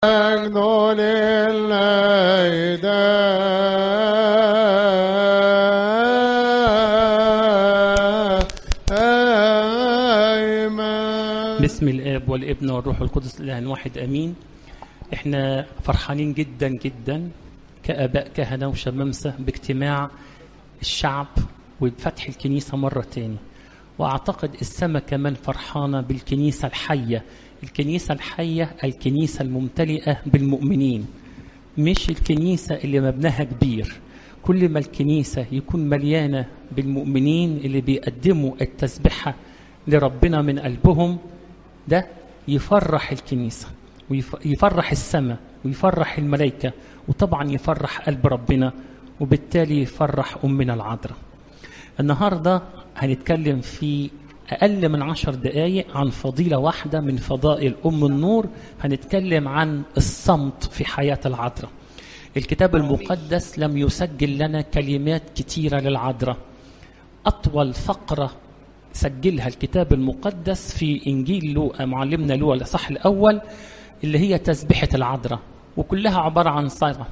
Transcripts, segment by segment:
باسم الاب والابن والروح القدس الاله واحد امين احنا فرحانين جدا جدا كاباء كهنه وشمامسه باجتماع الشعب وفتح الكنيسه مره تاني واعتقد السماء كمان فرحانه بالكنيسه الحيه الكنيسه الحيه الكنيسه الممتلئه بالمؤمنين مش الكنيسه اللي مبناها كبير كل ما الكنيسه يكون مليانه بالمؤمنين اللي بيقدموا التسبحه لربنا من قلبهم ده يفرح الكنيسة ويفرح السماء ويفرح الملائكة وطبعا يفرح قلب ربنا وبالتالي يفرح أمنا العذراء النهاردة هنتكلم في أقل من عشر دقايق عن فضيلة واحدة من فضائل أم النور هنتكلم عن الصمت في حياة العذراء الكتاب المقدس لم يسجل لنا كلمات كتيرة للعذراء أطول فقرة سجلها الكتاب المقدس في إنجيل لوقا معلمنا لوقا الإصحاح الأول اللي هي تسبحة العذراء وكلها عبارة عن صيغة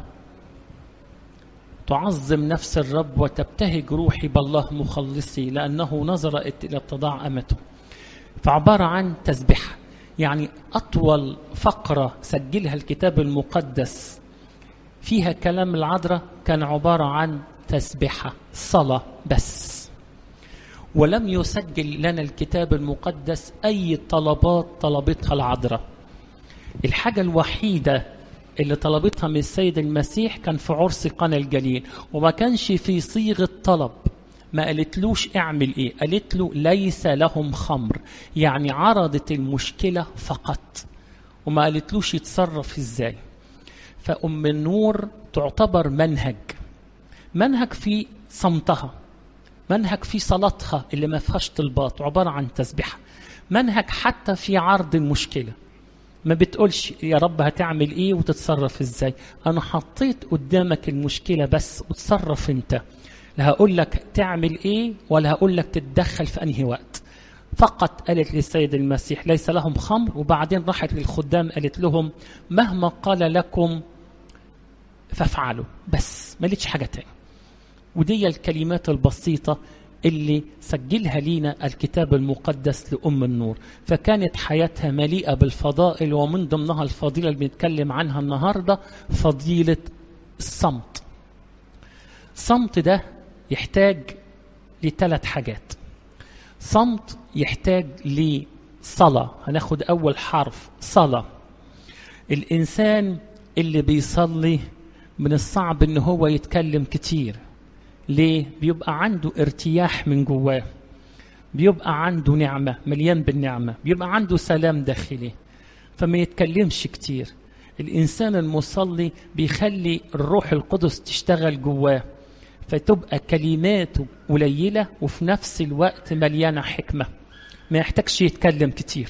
تعظم نفس الرب وتبتهج روحي بالله مخلصي لأنه نظر إلى اتضاع أمته فعبارة عن تسبحة يعني أطول فقرة سجلها الكتاب المقدس فيها كلام العذراء كان عبارة عن تسبحة صلاة بس ولم يسجل لنا الكتاب المقدس أي طلبات طلبتها العذراء الحاجة الوحيدة اللي طلبتها من السيد المسيح كان في عرس قنا الجليل وما كانش في صيغة طلب ما قالتلوش اعمل ايه قالت له ليس لهم خمر يعني عرضت المشكلة فقط وما قالتلوش يتصرف ازاي فأم النور تعتبر منهج منهج في صمتها منهج في صلاتها اللي ما فيهاش طلبات عبارة عن تسبيحة منهج حتى في عرض المشكلة ما بتقولش يا رب هتعمل ايه وتتصرف ازاي انا حطيت قدامك المشكلة بس وتصرف انت لا هقول لك تعمل ايه ولا هقول لك تتدخل في انهي وقت فقط قالت للسيد المسيح ليس لهم خمر وبعدين راحت للخدام قالت لهم مهما قال لكم فافعلوا بس ما ليتش حاجة تاني ودي الكلمات البسيطة اللي سجلها لينا الكتاب المقدس لأم النور فكانت حياتها مليئة بالفضائل ومن ضمنها الفضيلة اللي بنتكلم عنها النهاردة فضيلة الصمت الصمت ده يحتاج لثلاث حاجات صمت يحتاج لصلاة هناخد أول حرف صلاة الإنسان اللي بيصلي من الصعب إن هو يتكلم كتير ليه؟ بيبقى عنده ارتياح من جواه بيبقى عنده نعمة مليان بالنعمة بيبقى عنده سلام داخلي فما يتكلمش كتير الإنسان المصلي بيخلي الروح القدس تشتغل جواه فتبقى كلماته قليلة وفي نفس الوقت مليانة حكمة ما يحتاجش يتكلم كتير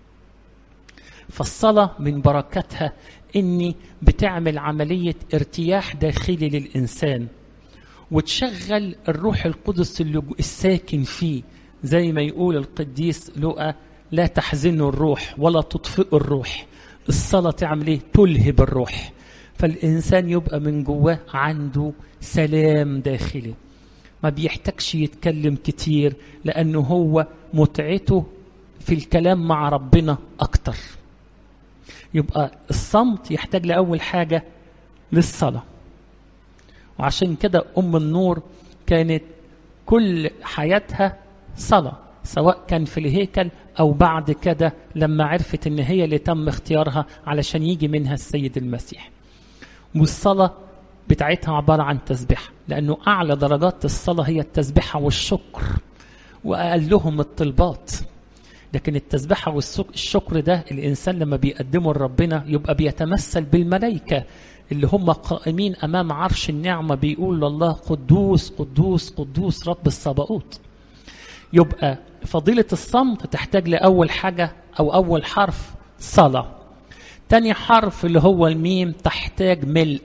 فالصلاة من بركاتها إني بتعمل عملية ارتياح داخلي للإنسان وتشغل الروح القدس اللي الساكن فيه زي ما يقول القديس لقى لا تحزنوا الروح ولا تطفئوا الروح الصلاة تعمل ايه تلهب الروح فالإنسان يبقى من جواه عنده سلام داخلي ما بيحتاجش يتكلم كتير لأنه هو متعته في الكلام مع ربنا أكتر يبقى الصمت يحتاج لأول حاجة للصلاة وعشان كده أم النور كانت كل حياتها صلاة سواء كان في الهيكل أو بعد كده لما عرفت إن هي اللي تم اختيارها علشان يجي منها السيد المسيح والصلاة بتاعتها عبارة عن تسبيح لأنه أعلى درجات الصلاة هي التسبيحة والشكر وأقلهم الطلبات لكن التسبيحة والشكر ده الإنسان لما بيقدمه لربنا يبقى بيتمثل بالملائكة اللي هم قائمين أمام عرش النعمة بيقول لله قدوس قدوس قدوس رب الصباؤوت يبقى فضيلة الصمت تحتاج لأول حاجة أو أول حرف صلاة تاني حرف اللي هو الميم تحتاج ملء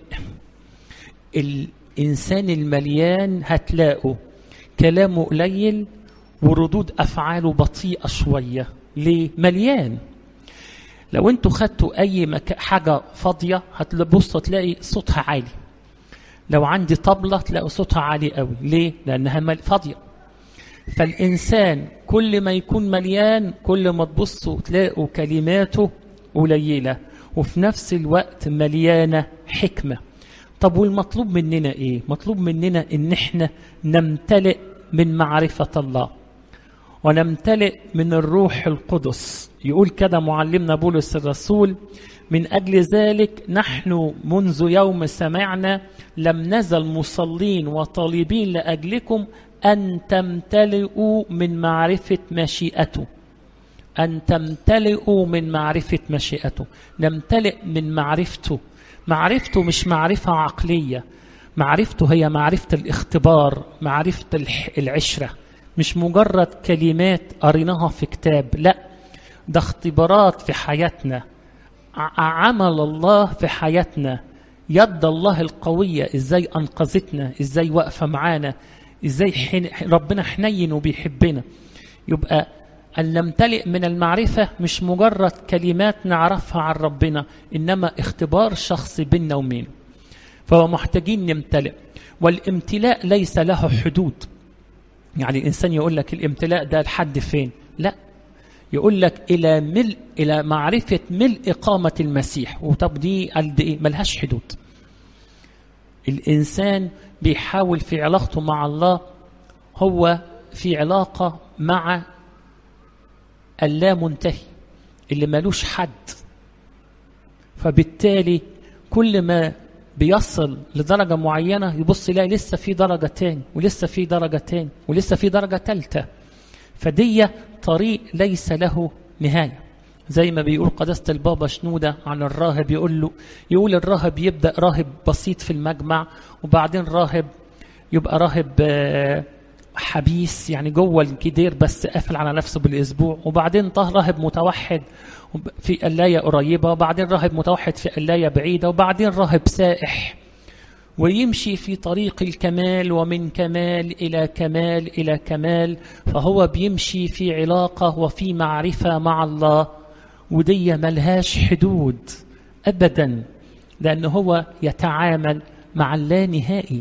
الإنسان المليان هتلاقوا كلامه قليل وردود أفعاله بطيئة شوية ليه؟ مليان لو انتوا خدتوا اي مكان حاجه فاضيه هتبصوا تلاقي صوتها عالي لو عندي طبله تلاقوا صوتها عالي قوي ليه لانها فاضيه فالانسان كل ما يكون مليان كل ما تبصوا تلاقوا كلماته قليله وفي نفس الوقت مليانه حكمه طب والمطلوب مننا ايه مطلوب مننا ان احنا نمتلئ من معرفه الله ونمتلئ من الروح القدس يقول كده معلمنا بولس الرسول من أجل ذلك نحن منذ يوم سمعنا لم نزل مصلين وطالبين لأجلكم أن تمتلئوا من معرفة مشيئته أن تمتلئوا من معرفة مشيئته نمتلئ من معرفته معرفته مش معرفة عقلية معرفته هي معرفة الاختبار معرفة العشرة مش مجرد كلمات قريناها في كتاب لا ده اختبارات في حياتنا عمل الله في حياتنا يد الله القوية ازاي انقذتنا ازاي واقفة معانا ازاي حن... ربنا حنين وبيحبنا يبقى أن نمتلئ من المعرفة مش مجرد كلمات نعرفها عن ربنا إنما اختبار شخصي بيننا وبينه فهو محتاجين نمتلئ والامتلاء ليس له حدود يعني الإنسان يقول لك الامتلاء ده لحد فين لا يقول لك إلى ملء إلى معرفة ملء قامة المسيح وطب دي قد إيه ملهاش حدود الإنسان بيحاول في علاقته مع الله هو في علاقة مع اللا منتهي اللي ملوش حد فبالتالي كل ما بيصل لدرجة معينة يبص يلاقي لسه في درجة تاني ولسه في درجة تاني ولسه في درجة تالتة فدي طريق ليس له نهاية زي ما بيقول قداسة البابا شنودة عن الراهب يقول له يقول الراهب يبدأ راهب بسيط في المجمع وبعدين راهب يبقى راهب حبيس يعني جوه الجدير بس قافل على نفسه بالاسبوع وبعدين طه راهب متوحد في قلايه قريبه وبعدين راهب متوحد في قلايه بعيده وبعدين راهب سائح ويمشي في طريق الكمال ومن كمال الى كمال الى كمال فهو بيمشي في علاقه وفي معرفه مع الله ودي ملهاش حدود ابدا لان هو يتعامل مع اللانهائي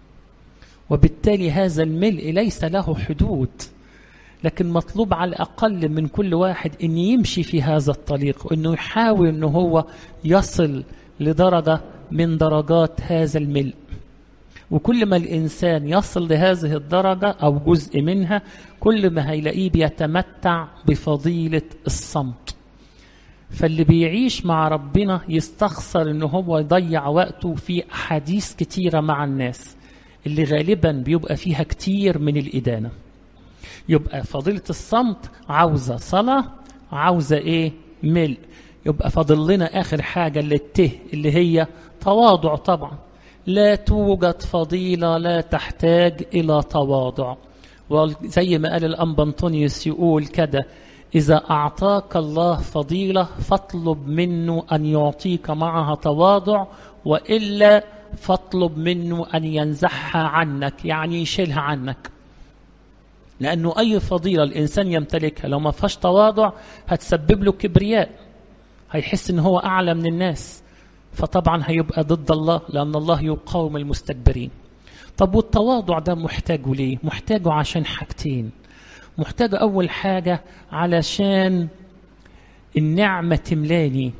وبالتالي هذا الملء ليس له حدود لكن مطلوب على الأقل من كل واحد أن يمشي في هذا الطريق وأنه يحاول أنه هو يصل لدرجة من درجات هذا الملء وكل ما الإنسان يصل لهذه الدرجة أو جزء منها كل ما هيلاقيه بيتمتع بفضيلة الصمت فاللي بيعيش مع ربنا يستخسر أنه هو يضيع وقته في أحاديث كتيرة مع الناس اللي غالبا بيبقى فيها كتير من الإدانة يبقى فضيلة الصمت عاوزة صلاة عاوزة إيه ملء يبقى فاضل لنا آخر حاجة اللي الته اللي هي تواضع طبعا لا توجد فضيلة لا تحتاج إلى تواضع وزي ما قال الأنبا أنطونيوس يقول كده إذا أعطاك الله فضيلة فاطلب منه أن يعطيك معها تواضع وإلا فاطلب منه أن ينزحها عنك يعني يشيلها عنك لأنه أي فضيلة الإنسان يمتلكها لو ما فيهاش تواضع هتسبب له كبرياء هيحس إن هو أعلى من الناس فطبعا هيبقى ضد الله لأن الله يقاوم المستكبرين طب والتواضع ده محتاجه ليه؟ محتاجه عشان حاجتين محتاجه أول حاجة علشان النعمة تملاني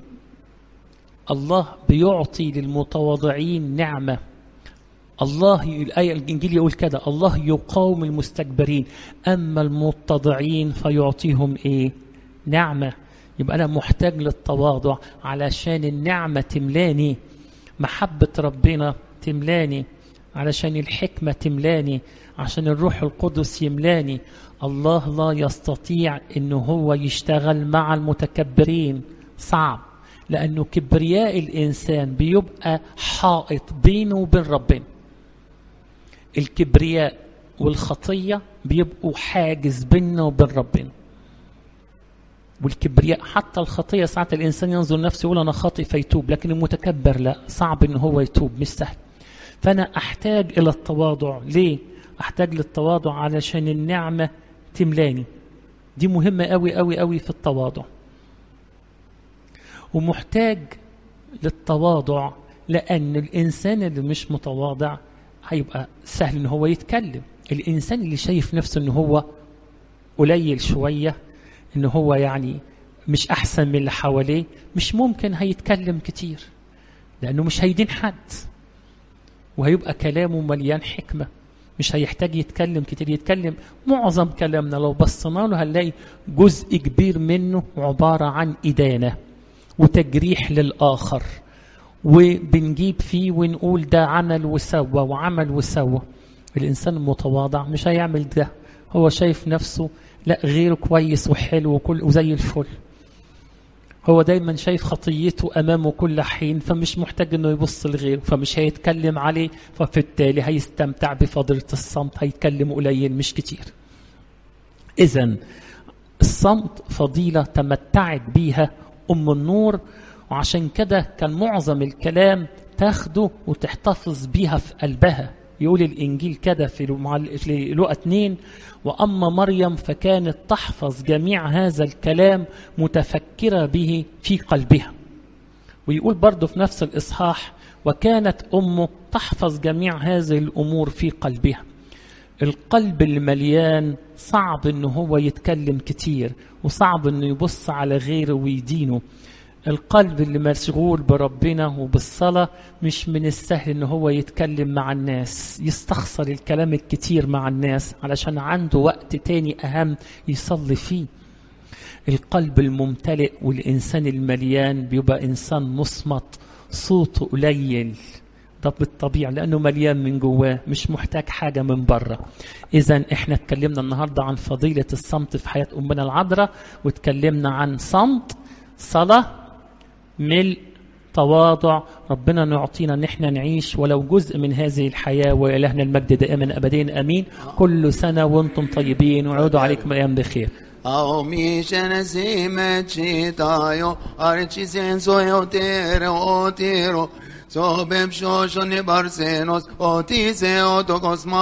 الله بيعطي للمتواضعين نعمة الله الآية الإنجيل يقول كده الله يقاوم المستكبرين أما المتضعين فيعطيهم إيه نعمة يبقى أنا محتاج للتواضع علشان النعمة تملاني محبة ربنا تملاني علشان الحكمة تملاني عشان الروح القدس يملاني الله لا يستطيع أنه هو يشتغل مع المتكبرين صعب لأنه كبرياء الإنسان بيبقى حائط بينه وبين ربنا الكبرياء والخطية بيبقوا حاجز بيننا وبين ربنا والكبرياء حتى الخطية ساعات الإنسان ينظر نفسه يقول أنا خاطئ فيتوب لكن المتكبر لا صعب إن هو يتوب مش سهل فأنا أحتاج إلى التواضع ليه؟ أحتاج للتواضع علشان النعمة تملاني دي مهمة قوي قوي قوي في التواضع ومحتاج للتواضع لأن الإنسان اللي مش متواضع هيبقى سهل إن هو يتكلم الإنسان اللي شايف نفسه إن هو قليل شوية إن هو يعني مش أحسن من اللي حواليه مش ممكن هيتكلم كتير لأنه مش هيدين حد وهيبقى كلامه مليان حكمة مش هيحتاج يتكلم كتير يتكلم معظم كلامنا لو بصينا له هنلاقي جزء كبير منه عبارة عن إدانة وتجريح للآخر وبنجيب فيه ونقول ده عمل وسوى وعمل وسوى الإنسان المتواضع مش هيعمل ده هو شايف نفسه لا غيره كويس وحلو وكل وزي الفل هو دايما شايف خطيته امامه كل حين فمش محتاج انه يبص لغيره فمش هيتكلم عليه فبالتالي هيستمتع بفضيله الصمت هيتكلم قليل مش كتير اذا الصمت فضيله تمتعت بيها ام النور وعشان كده كان معظم الكلام تاخده وتحتفظ بيها في قلبها يقول الإنجيل كده في لقى اتنين وأما مريم فكانت تحفظ جميع هذا الكلام متفكرة به في قلبها ويقول برضه في نفس الإصحاح وكانت أمه تحفظ جميع هذه الأمور في قلبها القلب المليان صعب انه هو يتكلم كتير وصعب انه يبص على غيره ويدينه القلب اللي مشغول بربنا وبالصلاة مش من السهل ان هو يتكلم مع الناس يستخسر الكلام الكتير مع الناس علشان عنده وقت تاني اهم يصلي فيه القلب الممتلئ والانسان المليان بيبقى انسان مصمت صوته قليل ده بالطبيعة لأنه مليان من جواه مش محتاج حاجة من بره إذا إحنا اتكلمنا النهاردة عن فضيلة الصمت في حياة أمنا العذراء واتكلمنا عن صمت صلاة ملء تواضع ربنا نعطينا ان احنا نعيش ولو جزء من هذه الحياه والهنا المجد دائما ابدين امين كل سنه وانتم طيبين وعودوا عليكم ايام بخير Ao mishene sime chitayo, archi senso eotero otero, sobem shosho ne barsenos, otise otokosma.